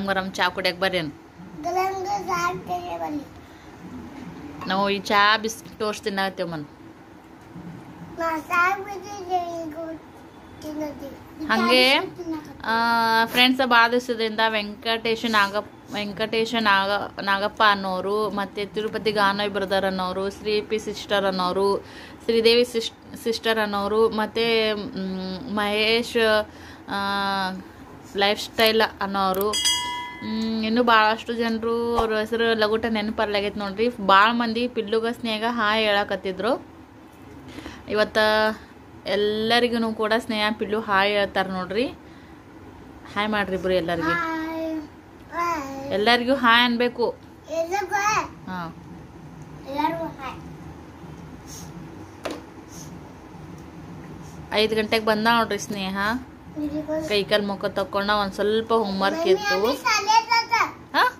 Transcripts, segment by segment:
ಗರಂ ಚಾ ಕುಡಿಯಕ್ಕೆ ಬರ್ರಿ ಗಲಂಗ ಸಾಕ್ತೇನೆ ಬಲ್ಲಿ ನಾವು ಈ ಚಾ ಬಿಸ್ಕಿಟ್ ಟೋಸ್ಟ್ ತಿನ್ನಾಕತ್ತೇವ್ ಮನ್ ನಾ ಸಾಕ್ಬಿಟ್ಟಿದ್ದೆ ಈಗ ತಿನ್ನೋದು ಹಂಗೆ ಫ್ರೆಂಡ್ಸ್ ಭಾಳ ದಿವಸದಿಂದ ವೆಂಕಟೇಶ ನಾಗ ವೆಂಕಟೇಶ ನಾಗ ನಾಗಪ್ಪ ಅನ್ನೋರು ಮತ್ತು ತಿರುಪತಿ ಗಾನವಿ ಬ್ರದರ್ ಅನ್ನೋರು ಶ್ರೀ ಪಿ ಸಿಸ್ಟರ್ ಅನ್ನೋರು ಶ್ರೀದೇವಿ ಸಿಸ್ ಸಿಸ್ಟರ್ ಅನ್ನೋರು ಮತ್ತು ಮಹೇಶ್ ಲೈಫ್ ಸ್ಟೈಲ್ ಅನ್ನೋರು ಮ್, ಇನ್ನೂ ಭಾಳಷ್ಟು ಜನರು ಅವ್ರ ಹೆಸರು ಲಗುಟ ನೆನಪರ್ಲಾಗೈತೆ ನೋಡ್ರಿ ಭಾಳ ಮಂದಿ ಪಿಲ್ಲುಗ ಸ್ನೇಹ ಹಾಯ್ ಹೇಳಕತ್ತಿದ್ರು ಇವತ್ತು ಎಲ್ಲರಿಗೂ ಕೂಡ ಸ್ನೇಹ ಪಿಲ್ಲು ಹಾಯ್ ಹೇಳ್ತಾರೆ ನೋಡ್ರಿ ಹಾಯ್ ಮಾಡ್ರಿ ಇಬ್ರು ಎಲ್ಲರಿಗೂ ಎಲ್ಲರಿಗೂ ಹಾಯ್ ಅನ್ಬೇಕು ಎಲ್ಲರಿಗೂ ಹಾಂ ಎಲ್ಲರಿಗೂ ಹಾಯ್ ಐದು ಗಂಟೆಗೆ ಬಂದ ನೋಡ್ರಿ ಸ್ನೇಹ ಕೈ ಕಾಲು ಮುಖ ತಕ್ಕೊಂಡ ಒಂದು ಸ್ವಲ್ಪ ಹೋಮ್ವರ್ಕ್ ಇತ್ತು ಹಾಂ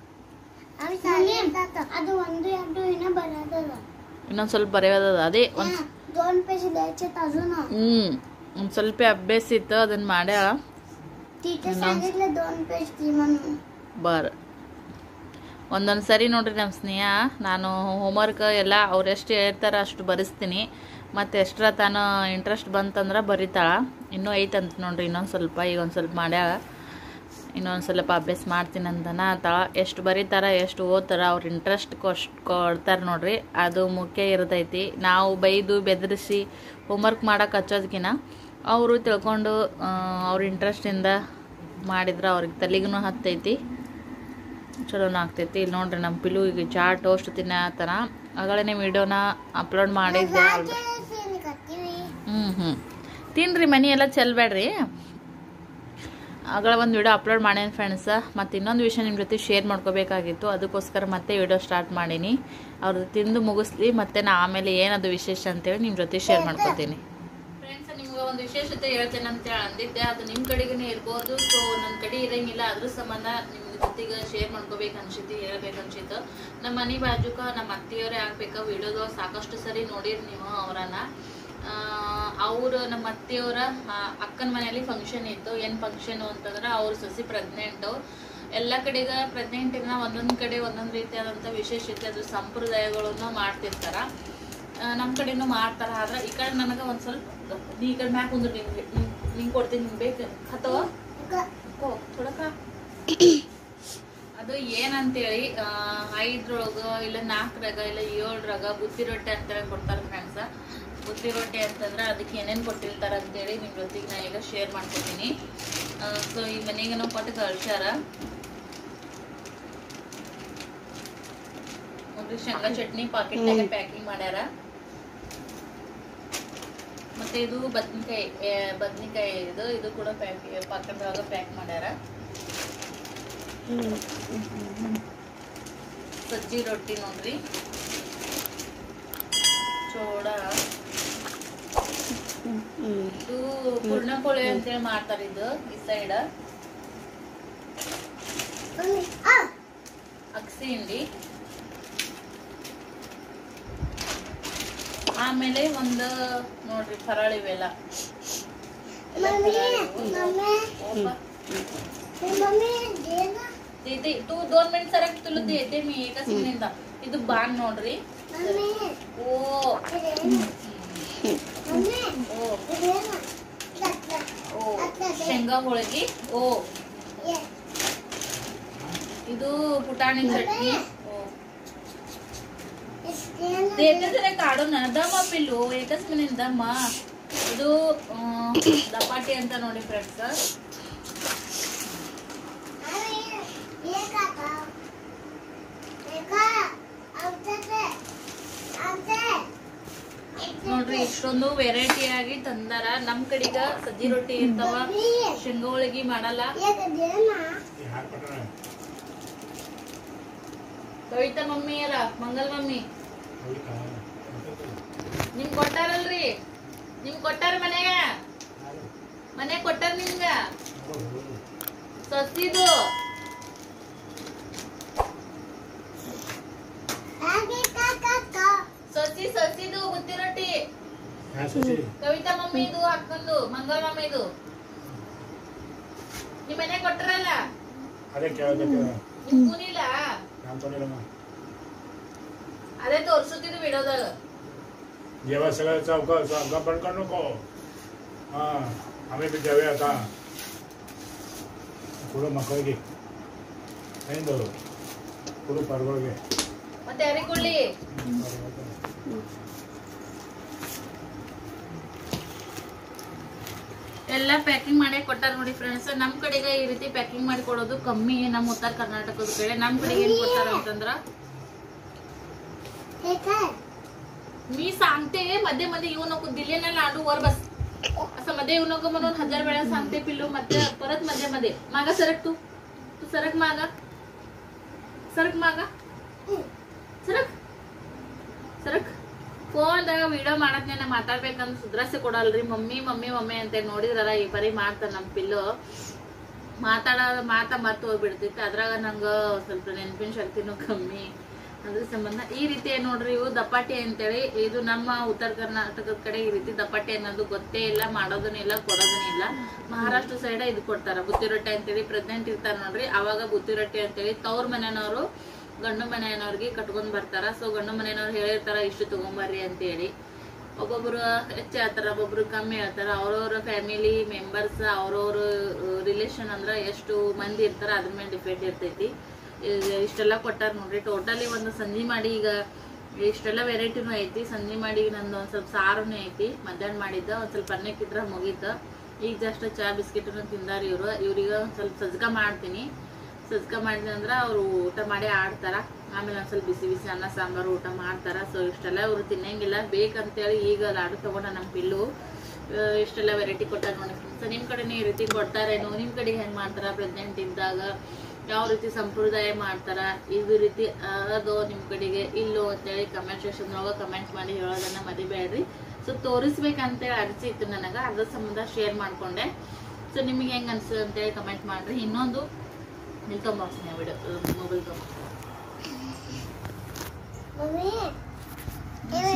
ಅದು ಒಂದು ಎರಡು ಇನ್ನ ಬರೋದಲ್ಲ ಇನ್ನೊಂದು ಸ್ವಲ್ಪ ಬರೆಯೋದದ ಅದೇ ಒಂದು दोन पैसे द्यायचे अजून ಹ್ಞೂ ಒಂದು ಸ್ವಲ್ಪ ಅಭ್ಯಾಸ ಇತ್ತು ಅದನ್ನು ಮಾಡ್ಯಾಳ तिथे नाही. सांगितलं दोन पेज ती म्हणून ಬರ ಒಂದೊಂದು ಸರಿ ನೋಡ್ರಿ ನಮ್ಮ ಸ್ನೇಹ ನಾನು ಹೋಮ್ವರ್ಕ್ ಎಲ್ಲ ಅವ್ರು ಎಷ್ಟು ಹೇಳ್ತಾರ ಅಷ್ಟು ಬರೆಸ್ತೀನಿ ಮತ್ತು ಎಷ್ಟರ ತಾನು ಇಂಟ್ರೆಸ್ಟ್ ಬಂತಂದ್ರೆ ಬರಿತಾಳ ಇನ್ನೂ ಐತಂತ ನೋಡ್ರಿ ಇನ್ನೊಂದು ಸ್ವಲ್ಪ ಈಗ ಒಂದು ಸ್ವಲ್ಪ ಮಾಡ್ಯಾಳ ಇನ್ನೊಂದು ಸ್ವಲ್ಪ ಅಭ್ಯಾಸ ಮಾಡ್ತೀನಿ ಅಂತನ ಆತಾಳ ಎಷ್ಟು ಬರೀತಾರ ಎಷ್ಟು ಓದ್ತಾರ ಅವ್ರ ಇಂಟ್ರೆಸ್ಟ್ ಕೊಷ್ಟು ಕೊಡ್ತಾರೆ ನೋಡ್ರಿ ಅದು ಮುಖ್ಯ ಇರ್ತೈತಿ ನಾವು ಬೈದು ಬೆದರಿಸಿ ಹೋಮ್ವರ್ಕ್ ಮಾಡಕ್ಕೆ ಹಚ್ಚೋದಕ್ಕಿಂತ ಅವರು ತಿಳ್ಕೊಂಡು ಆ, ಅವ್ರ ಇಂಟ್ರೆಸ್ಟಿಂದ ಮಾಡಿದ್ರೆ ಅವ್ರಿಗೆ ತಲೆಗೂ ಹತ್ತೈತಿ ಚಲೋನ ಆಗ್ತೈತಿ ಇಲ್ಲಿ ನೋಡ್ರಿ ನಮ್ಮ ಪಿಲು ಈಗ ಚಾ ಟೋಸ್ಟ್ ತಿನ್ನತ್ತಾನ ಆಗಳೇ ವಿಡಿಯೋನ ಅಪ್ಲೋಡ್ ಮಾಡಿದ್ದೆ ಹ್ಞೂ ಹ್ಞೂ ತಿನ್ರಿ ಮನಿ ಎಲ್ಲ ಚೆಲ್ಬೇಡ್ರಿ ಆಗಳ ಒಂದು ವಿಡಿಯೋ ಅಪ್ಲೋಡ್ ಮಾಡೇನಿ ಫ್ರೆಂಡ್ಸ್ ಮತ್ತು ಇನ್ನೊಂದು ವಿಷಯ ನಿಮ್ಮ ಜೊತೆ ಶೇರ್ ಮಾಡ್ಕೋಬೇಕಾಗಿತ್ತು ಅದಕ್ಕೋಸ್ಕರ ಮತ್ತೆ ವಿಡಿಯೋ ಸ್ಟಾರ್ಟ್ ಮಾಡೀನಿ ಅವ್ರದ್ದು ತಿಂದು ಮುಗಿಸ್ಲಿ ಮತ್ತೆ ನಾ ಆಮೇಲೆ ಏನದು ವಿಶೇಷ ಅಂತೇಳಿ ನಿಮ್ಮ ಜೊತೆ ಶೇರ್ ಮಾಡ್ಕೋತೀನಿ ಫ್ರೆಂಡ್ಸ್ ನಿಮ್ಗೆ ಒಂದು ವಿಶೇಷತೆ ಹೇಳ್ತೇನೆ ಅಂತ ಹೇಳಿ ಅಂದಿದ್ದೆ ಅದು ನಿಮ್ಮ ಕಡೆಗೇ ಇರ್ಬೋದು ಸೊ ನನ್ನ ಕಡೆ ಇರಂಗಿಲ್ಲ ಅದ್ರ ಸಂಬಂಧ ನಿಮ್ಗೆ ಜೊತೆಗೆ ಶೇರ್ ಮಾಡ್ಕೋಬೇಕು ಅನ್ಸಿತ್ತು ಹೇಳ್ಬೇಕು ಅನ್ಸಿತ್ತು ನಮ್ಮ ಮನೆ ಬಾಜುಕ ನಮ್ಮ ಅತ್ತೆಯವರೇ ಆಗ್ಬೇಕ ವಿಡಿಯೋದಾಗ ಸಾಕಷ್ಟು ಸರಿ ನೋಡಿರಿ ನೀವು ಅವರನ್ನ ಅವರು ನಮ್ಮ ಅತ್ತೆಯವರ ಅಕ್ಕನ ಮನೆಯಲ್ಲಿ ಫಂಕ್ಷನ್ ಇತ್ತು ಏನು ಫಂಕ್ಷನ್ ಅಂತಂದ್ರೆ ಅವ್ರ ಸೊಸಿ ಪ್ರೆಗ್ನೆಂಟು ಎಲ್ಲ ಕಡೆಗ ಪ್ರೆಗ್ನೆಂಟಿನ ಒಂದೊಂದು ಕಡೆ ಒಂದೊಂದು ರೀತಿಯಾದಂಥ ವಿಶೇಷತೆ ಅದು ಸಂಪ್ರದಾಯಗಳನ್ನು ಮಾಡ್ತಿರ್ತಾರ ನಮ್ಮ ಕಡೆನೂ ಮಾಡ್ತಾರ ಆದ್ರೆ ಈ ಕಡೆ ನನಗೆ ಒಂದು ಸ್ವಲ್ಪ ನೀ ಈ ಕಡೆ ಮ್ಯಾಕ್ ಕುಂದ್ರು ನಿಂಗೆ ನಿಂಗೆ ಕೊಡ್ತೀನಿ ನಿಂಗೆ ಬೇಕು ಹತ್ತವ ಕೋ ಥೋಡಕ ಅದು ಏನಂತೇಳಿ ಆ, ಐದ್ರೊಳಗ ಇಲ್ಲ ನಾಲ್ಕರಾಗ ಇಲ್ಲ ಏಳರಾಗ ಬುತ್ತಿ ರೊಟ್ಟಿ ಅಂತೇಳಿ ಕೊಡ್ತಾರೆ ಫ್ರೆಂಡ್ಸ್ ಬುತ್ತಿ ರೊಟ್ಟಿ ಅಂತಂದ್ರೆ ಅದಕ್ಕೆ ಏನೇನು ಕೊಟ್ಟಿರ್ತಾರ ಅಂತೇಳಿ ನಿಮ್ಮ ಜೊತೆಗೆ ನಾ ಈಗ ಶೇರ್ ಮಾಡ್ಕೊತೀನಿ ಸೊ ಈ ಮನೆಗೆ ನಾವು ಕೊಟ್ಟು ಕಳ್ಸ್ಯಾರ ನೋಡ್ರಿ ಶೇಂಗಾ ಚಟ್ನಿ ಪಾಕೆಟ್ನಾಗ ಪ್ಯಾಕಿಂಗ್ ಮಾಡ್ಯಾರ ಮತ್ತೆ ಇದು ಬದ್ನಿಕಾಯಿ ಬದ್ನಿಕಾಯಿ ಇದು ಇದು ಕೂಡ ಪ್ಯಾಕ್ ಪಾಕೆಟ್ ಒಳಗ ಪ್ಯಾಕ್ ಮಾಡ್ಯಾರ ಸಜ್ಜಿ ರೊಟ್ಟಿ ನೋಡ್ರಿ ಚೋಡ ಇದು ಪೂರ್ಣಕೋಳಿ ಅಂತೇಳಿ ಮಾಡ್ತಾರ ಇದು ಈ ಸೈಡ್ ಅಕ್ಸಿ ಹಿಂಡಿ ಆಮೇಲೆ ಒಂದು ನೋಡ್ರಿ ಫರಾಳ ಇವೆಲ್ಲ ಎಲ್ಲ ಫರಾಳ ಇವು. ಓಪ. दीदी तू दोन मिनिट सरक तुला देते मी एकाच मिनिटा ಇದು ಬಾನ್ ನೋಡ್ರಿ ಓ ಓ ಓ ಶೇಂಗಾ ಹೋಳಿಗೆ ಓ ಇದು ಪುಟಾಣಿ ಚಟ್ನಿ ಓ देते जरा काढून ना दम पिल्लू एकच मिनिट दಮ್ಮ ಇದು ಆ, ದಪಾಟಿ ಅಂತ ನೋಡಿ ಫ್ರೆಂಡ್ಸ್ ನೋಡ್ರಿ ಇಷ್ಟೊಂದು ವೆರೈಟಿ ಆಗಿ ತಂದಾರ ನಮ್ ಕಡೆಗ ಸಜ್ಜಿ ರೊಟ್ಟಿ ಇರ್ತಾವ ಶೇಂಗಾ ಹೋಳಿಗೆ ಮಾಡಲ್ಲ ಕವಿತಾ ಮಮ್ಮಿ ಅಲ್ಲ ಮಂಗಲ್ ಮಮ್ಮಿ ನಿಮ್ ಕೊಟ್ಟಾರಲ್ರಿ ನಿಮ್ ಕೊಟ್ಟಾರ ಮನೆಗ ಮನೆ ಕೊಟ್ಟಾರ ನಿಮ್ಗ ಸಸಿದು ಸಸಿ ಸಸಿದು ಬುತ್ತಿ ರೊಟ್ಟಿ ಕವಿತಾ ಮಮ್ಮಿದು ಅಕ್ಕಂದು ಮಂಗಲ್ ಮಮ್ಮಿದು ನಿಮ್ ಮನೆ ಕೊಟ್ರಲ್ಲ ಅದೇ ಕೇಳೋದಕ್ಕೆ ಉಪ್ಪುನಿಲ್ಲ ನಾನು ತೊಗೊಂಡಿಲ್ಲಮ್ಮ ಅದೇ ತೋರ್ಸುತ್ತಿದ್ದು ವಿಡಿಯೋದಾಗ जेवायला चौक चौका पण करू नको हा आम्ही बी जेवूया आता पुढं मकळ घे नाही बघ पुढं परवळ घे ಮತ್ತೆ ಯಾರಿಗೆ ಕೊಡ್ಲಿ ಎಲ್ಲ ಪ್ಯಾಕಿಂಗ್ ಮಾಡಿ ಕೊಟ್ಟಾರ ನೋಡಿ ಫ್ರೆಂಡ್ಸ್ ನಮ್ ಕಡೆಗೆ ಈ ರೀತಿ ಪ್ಯಾಕಿಂಗ್ ಮಾಡಿ ಕೊಡೋದು ಕಮ್ಮಿ ನಮ್ಮ ಉತ್ತರ ಕರ್ನಾಟಕದ ಕಡೆ ನಮ್ ಕಡೆಗೆ ಏನ್ ಕೊಡ್ತಾರ ಅಂತಂದ್ರ हे काय मी सांगते मध्ये मध्ये येऊ नको दिले ना लाडू वर बस असं मध्ये येऊ नको म्हणून हजार वेळा सांगते पिल्लू मध्ये परत मध्ये मध्ये मागा सरक तू तू सरक मागा सरक मागा सरक सरक ಫೋನ್ದಾಗ ವಿಡಿಯೋ ಮಾಡತ್ನೇನ ಮಾತಾಡ್ಬೇಕಂತ ಸುಧಾರಿಸಿ ಕೊಡಲ್ರಿ ಮಮ್ಮಿ ಮಮ್ಮಿ ಮಮ್ಮಿ ಅಂತ ನೋಡಿದ್ರಲ್ಲ ಈ ಬರೀ ಮಾಡ್ತಾನ ನಮ್ ಪಿಲ್ಲು ಮಾತಾಡ ಮಾತಾ ಮರ್ತು ಹೋಗ್ಬಿಡ್ತೈತಿ ಅದ್ರಾಗ ನಂಗ ಸ್ವಲ್ಪ ನೆನಪಿನ ಶಕ್ತಿನೂ ಕಮ್ಮಿ ಅದ್ರ ಸಂಬಂಧ ಈ ರೀತಿ ಏನ್ ನೋಡ್ರಿ ಇವು ದಪಾಟಿ ಅಂತೇಳಿ ಇದು ನಮ್ಮ ಉತ್ತರ ಕರ್ನಾಟಕದ ಕಡೆ ಈ ರೀತಿ ದಪಾಟಿ ಅನ್ನೋದು ಗೊತ್ತೇ ಇಲ್ಲ ಮಾಡೋದನ್ನ ಇಲ್ಲ ಕೊಡೋದನ್ನ ಇಲ್ಲ ಮಹಾರಾಷ್ಟ್ರ ಸೈಡ್ ಇದು ಕೊಡ್ತಾರ ಬುತ್ತಿ ರೊಟ್ಟಿ ಅಂತೇಳಿ ಪ್ರೆಗ್ನೆಂಟ್ ಇರ್ತಾರ ನೋಡ್ರಿ ಅವಾಗ ಬುತ್ತಿ ರೊಟ್ಟಿ ಅಂತೇಳಿ ತವ್ರ ಮನೆಯವರು ಗಂಡು ಮನೆಯವ್ರಿಗೆ ಕಟ್ಕೊಂಡ್ ಬರ್ತಾರ ಸೊ ಗಂಡು ಮನೆಯವ್ರು ಹೇಳಿರ್ತಾರ ಇಷ್ಟು ತಗೊಂಬರ್ರಿ ಅಂತೇಳಿ ಒಬ್ಬೊಬ್ರು ಹೆಚ್ಚು ಹೇಳ್ತಾರ ಒಬ್ಬೊಬ್ರು ಕಮ್ಮಿ ಹೇಳ್ತಾರ ಅವ್ರವ್ರ ಫ್ಯಾಮಿಲಿ ಮೆಂಬರ್ಸ್ ಅವ್ರವ್ರ ರಿಲೇಷನ್ ಅಂದ್ರ ಎಷ್ಟು ಮಂದಿ ಇರ್ತಾರ ಅದ್ರ ಮೇಲೆ ಡಿಪೆಂಡ್ ಇರ್ತೈತಿ ಈಗ ಇಷ್ಟೆಲ್ಲ ಕೊಟ್ಟಾರ ನೋಡ್ರಿ ಟೋಟಲಿ ಒಂದು ಸಂಜೆ ಮಾಡಿ ಈಗ ಇಷ್ಟೆಲ್ಲ ವೆರೈಟಿನೂ ಐತಿ ಸಂಜೆ ಮಾಡಿ ನಂದು ಒಂದ್ ಸ್ವಲ್ಪ ಸಾರುನು ಐತಿ ಮಧ್ಯಾಹ್ನ ಮಾಡಿದ್ದ ಒಂದ್ ಸ್ವಲ್ಪ ಅನ್ನಕ್ಕಿದ್ರ ಮುಗೀತ ಈಗ ಜಸ್ಟ್ ಚಾ ಬಿಸ್ಕಿಟ್ನು ತಿಂದಾರ ಇವ್ರು ಇವ್ರಿಗೆ ಒಂದ್ ಸ್ವಲ್ಪ ಸಜ್ಕ ಮಾಡ್ತೀನಿ ಸಜ್ಕ ಮಾಡಿದೆ ಅಂದ್ರೆ ಅವ್ರು ಊಟ ಮಾಡಿ ಆಡ್ತಾರ ಆಮೇಲೆ ಒಂದ್ ಸ್ವಲ್ಪ ಬಿಸಿ ಬಿಸಿ ಅನ್ನ ಸಾಂಬಾರು ಊಟ ಮಾಡ್ತಾರ ಸೊ ಇಷ್ಟೆಲ್ಲ ಇವ್ರು ತಿನ್ನಂಗಿಲ್ಲ ಬೇಕಂತೇಳಿ ಈಗ ಲಾಡು ತಗೊಂಡ ನಮ್ಮ ಪಿಲ್ಲು ಆ, ಇಷ್ಟೆಲ್ಲ ವೆರೈಟಿ ಕೊಟ್ಟಾರ ನೋಡಿ ಸೊ ನಿಮ್ ಕಡೆನೇ ಈ ರೀತಿ ಕೊಡ್ತಾರೇನೋ ನಿಮ್ ಕಡೆ ಹೆಂಗ್ ಮಾಡ್ತಾರ ಪ್ರೆಗ್ನೆಂಟ್ ಇದ್ದಾಗ ಯಾವ ರೀತಿ ಸಂಪ್ರದಾಯ ಮಾಡ್ತಾರ ಇದು ರೀತಿ ಅದೋ ನಿಮ್ ಕಡೆಗೆ ಇಲ್ಲೋ ಅಂತೇಳಿ ಕಮೆಂಟ್ ಸೆಕ್ಷನ್ ಒಳಗ ಕಮೆಂಟ್ ಮಾಡಿ ಹೇಳೋದನ್ನ ಮರಿಬೇಡ್ರಿ ಸೊ ತೋರಿಸ್ಬೇಕಂತೇಳಿ ಅರ್ಜಿ ಇತ್ತು ನನಗ ಅದ್ರ ಸಂಬಂಧ ಶೇರ್ ಮಾಡ್ಕೊಂಡೆ ಸೊ ನಿಮಗೆ ಹೆಂಗ್ ಅನ್ಸು ಅಂತೇಳಿ ಕಮೆಂಟ್ ಮಾಡ್ರಿ ಇನ್ನೊಂದು ಇಲ್ಲಿ ತೊಂಬರ್ತೀನಿ ವಿಡಿಯೋ ಮೊಬೈಲ್ ತೊಗೊಂಡು मम्मी हे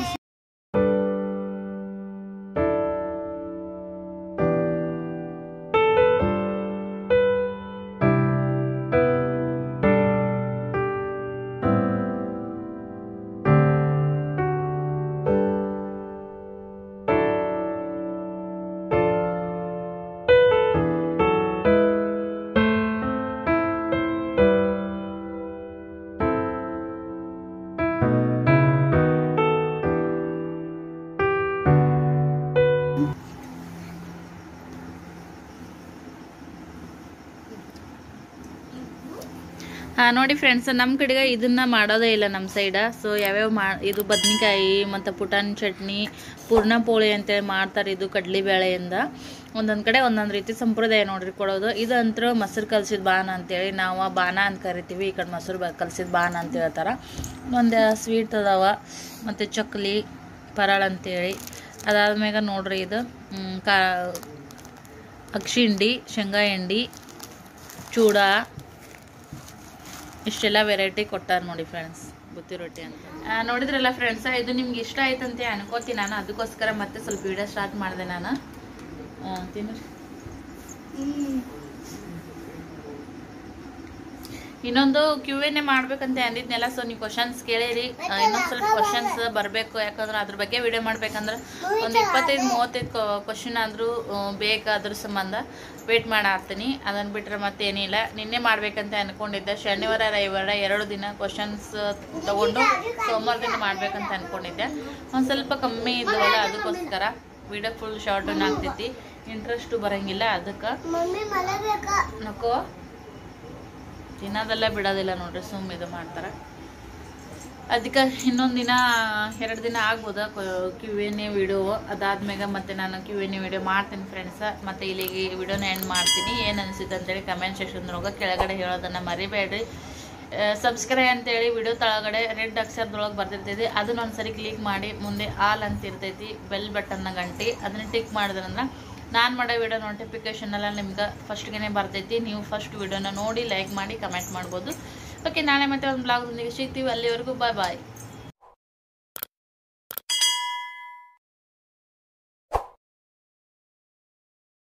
ಹಾ ನೋಡಿ ಫ್ರೆಂಡ್ಸ್ ನಮ್ಮ ಕಡೆಗೆ ಇದನ್ನ ಮಾಡೋದೇ ಇಲ್ಲ ನಮ್ಮ ಸೈಡ ಸೊ ಯಾವ್ಯಾವ ಮಾ ಇದು ಬದ್ನಿಕಾಯಿ ಮತ್ತು ಪುಟಾಣಿ ಚಟ್ನಿ ಪೂರ್ಣ ಪೋಳಿ ಅಂತೇಳಿ ಮಾಡ್ತಾರೆ ಇದು ಕಡ್ಲಿಬೇಳೆಯಿಂದ ಒಂದೊಂದು ಕಡೆ ಒಂದೊಂದು ರೀತಿ ಸಂಪ್ರದಾಯ ನೋಡ್ರಿ ಕೊಡೋದು ಇದಂತ್ರ ಮೊಸರು ಕಲ್ಸಿದ ಬಾನ ಅಂತೇಳಿ ನಾವು ಬಾನ ಅಂತ ಕರಿತೀವಿ ಈ ಕಡೆ ಮೊಸರು ಬ ಕಲ್ಸಿದ ಬಾನ ಅಂತ ಹೇಳ್ತಾರೆ ಒಂದು ಸ್ವೀಟ್ ಅದಾವ ಮತ್ತು ಚಕ್ಲಿ ಪರಾಳ ಅಂತೇಳಿ ಅದಾದ್ಮ್ಯಾಗ ನೋಡ್ರಿ ಇದು ಮ್, ಕಾ ಅಕ್ಷಿಂಡಿ ಶೇಂಗಾ ಹಿಂಡಿ ಚೂಡ ಇಷ್ಟೆಲ್ಲ ವೆರೈಟಿ ಕೊಟ್ಟಾರ ನೋಡಿ ಫ್ರೆಂಡ್ಸ್ ಬುತ್ತಿ ರೊಟ್ಟಿ ಅಂತ ಆ, ನೋಡಿದ್ರಲ್ಲ ಫ್ರೆಂಡ್ಸ್ ಇದು ನಿಮ್ಗೆ ಇಷ್ಟ ಆಯ್ತಂತ ಅನ್ಕೋತೀನಿ ನಾನು ಅದಕ್ಕೋಸ್ಕರ ಮತ್ತೆ ಸ್ವಲ್ಪ ವಿಡಿಯೋ ಸ್ಟಾರ್ಟ್ ಮಾಡಿದೆ ನಾನು ಆ, ತಿನ್ನಿರಿ ಇನ್ನೊಂದು ಕ್ಯೂ ಎನ್ ಎ ಮಾಡ್ಬೇಕಂತ ಅಂದಿದ್ನೆಲ್ಲ ಸೊ ನೀವು ಕ್ವಶನ್ಸ್ ಕೇಳಿರಿ ಆ, ಇನ್ನೊಂದ್ ಸ್ವಲ್ಪ ಕ್ವಶನ್ಸ್ ಬರಬೇಕು ಯಾಕಂದ್ರೆ ಅದ್ರ ಬಗ್ಗೆ ವಿಡಿಯೋ ಮಾಡ್ಬೇಕಂದ್ರೆ ಒಂದು ಇಪ್ಪತ್ತೈದು ಮೂವತ್ತೈದು ಕ್ವಶನ್ ಆದರೂ ಬೇಕು ಅದ್ರ ಸಂಬಂಧ ವೇಟ್ ಮಾಡಾಕ್ತೀನಿ ಅದನ್ನ ಬಿಟ್ರೆ ಮತ್ತೇನಿಲ್ಲ ನಿನ್ನೆ ಮಾಡ್ಬೇಕಂತ ಅನ್ಕೊಂಡಿದ್ದೆ ಶನಿವಾರ ರವಿವಾರ ಎರಡು ದಿನ ಕ್ವಶನ್ಸ್ ತಗೊಂಡು ಸೋಮವಾರ ದಿನ ಮಾಡ್ಬೇಕಂತ ಅನ್ಕೊಂಡಿದ್ದೆ ಒಂದು ಸ್ವಲ್ಪ ಕಮ್ಮಿ ಇದ್ದವಲ್ಲ ಅದಕ್ಕೋಸ್ಕರ ವಿಡಿಯೋ ಫುಲ್ ಶಾರ್ಟ್ ಆಗ್ತೈತಿ ಇಂಟ್ರೆಸ್ಟು ಬರಂಗಿಲ್ಲ ಅದಕ್ಕೆ मम्मी मला बेका ನಕೋ ತಿನ್ನೋದೆಲ್ಲ ಬಿಡೋದಿಲ್ಲ ನೋಡ್ರಿ ಸುಮ್ ಇದು ಮಾಡ್ತಾರ ಅದಕ್ಕೆ ಇನ್ನೊಂದು ದಿನ ಎರಡು ದಿನ ಆಗ್ಬೋದ ಕ್ಯೂ ಎನ್ ಎ ವಿಡಿಯೋ ಅದಾದ್ಮ್ಯಾಗ ಮತ್ತೆ ನಾನು ಕ್ಯೂ ಎನ್ ಎ ವಿಡಿಯೋ ಮಾಡ್ತೀನಿ ಫ್ರೆಂಡ್ಸ್ ಮತ್ತೆ ಇಲ್ಲಿಗೆ ವಿಡಿಯೋನ ಎಂಡ್ ಮಾಡ್ತೀನಿ ಏನು ಅನಿಸಿತ್ತು ಅಂತೇಳಿ ಕಮೆಂಟ್ ಸೆಕ್ಷನ್ದೊಳಗೆ ಕೆಳಗಡೆ ಹೇಳೋದನ್ನ ಮರಿಬೇಡ್ರಿ ಸಬ್ಸ್ಕ್ರೈಬ್ ಅಂತೇಳಿ ವಿಡಿಯೋ ತಳಗಡೆ ರೆಡ್ ಅಕ್ಷರದೊಳಗೆ ಬರ್ತಿರ್ತೈತಿ ಅದನ್ನ ಒಂದ್ಸರಿ ಕ್ಲಿಕ್ ಮಾಡಿ ಮುಂದೆ ಆಲ್ ಅಂತ ಇರ್ತೈತಿ ಬೆಲ್ ಬಟನ್ನ ಗಂಟೆ ಅದನ್ನ ಟಿಕ್ ಮಾಡಿದ್ರಂದ್ರೆ ನಾನು ಮಾಡೋ ವಿಡಿಯೋ ನೋಟಿಫಿಕೇಶನ್ ಎಲ್ಲ ನಿಮ್ಗೆ ಫಸ್ಟ್ಗೆ ಬರ್ತೈತಿ ನೀವು ಫಸ್ಟ್ ವಿಡಿಯೋನ ನೋಡಿ ಲೈಕ್ ಮಾಡಿ ಕಮೆಂಟ್ ಮಾಡ್ಬೋದು ಓಕೆ ನಾಳೆ ಮತ್ತೆ ಒಂದು ಬ್ಲಾಗ್ದೊಂದಿಗೆ ಸಿಗ್ತೀವಿ ಅಲ್ಲಿವರೆಗೂ ಬಾಯ್ ಬಾಯ್